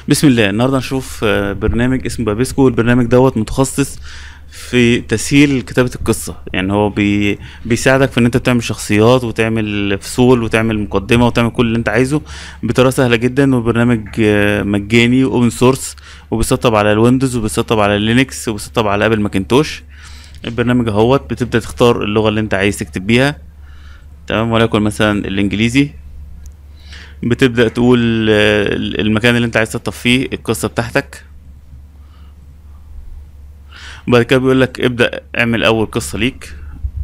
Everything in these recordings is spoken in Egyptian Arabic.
بسم الله النهارده هنشوف آه، برنامج اسمه بابيسكو البرنامج دوت متخصص في تسهيل كتابة القصة يعني هو بي بيساعدك في ان انت تعمل شخصيات وتعمل فصول وتعمل مقدمة وتعمل كل اللي انت عايزه بطريقة سهلة جدا وبرنامج آه، مجاني واوبن سورس وبيسطب على الويندوز وبيسطب على لينكس وبيسطب على ابل ماكنتوش البرنامج اهوت بتبدأ تختار اللغة اللي انت عايز تكتب بيها تمام وليكن مثلا الانجليزي بتبدأ تقول آه، المكان اللي انت عايز تسطب فيه القصة بتاعتك وبعد كده بيقول لك ابدأ اعمل أول قصة ليك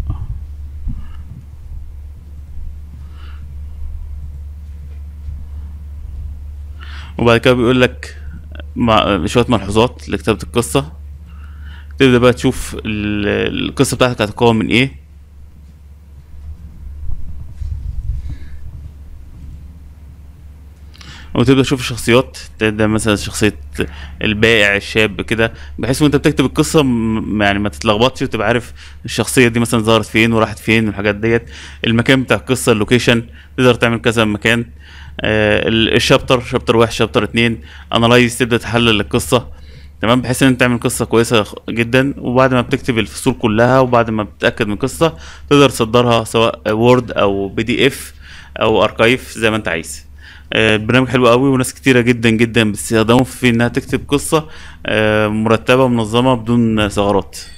وبعد كده بيقول لك مع شوية ملحوظات لكتابة القصة تبدأ بقى تشوف ال- القصة بتاعتك هتتكون من ايه وتبدا تشوف الشخصيات تبدا مثلا شخصيه البائع الشاب كده بحيث وانت بتكتب القصه م- يعني ما تتلخبطش وتبقى عارف الشخصيه دي مثلا ظهرت فين وراحت فين والحاجات ديت المكان بتاع القصه اللوكيشن تقدر تعمل كذا مكان آه ال- الشابتر شابتر واحد شابتر اتنين انالايز تبدا تحلل القصه تمام بحيث ان انت تعمل قصه كويسه خ- جدا وبعد ما بتكتب الفصول كلها وبعد ما بتتاكد من القصه تقدر تصدرها سواء وورد او بي دي اف او اركايف زي ما انت عايز آه، برنامج حلو قوي وناس كتيرة جدا جدا بتستخدمه في انها تكتب قصة آه، مرتبة ومنظمة بدون ثغرات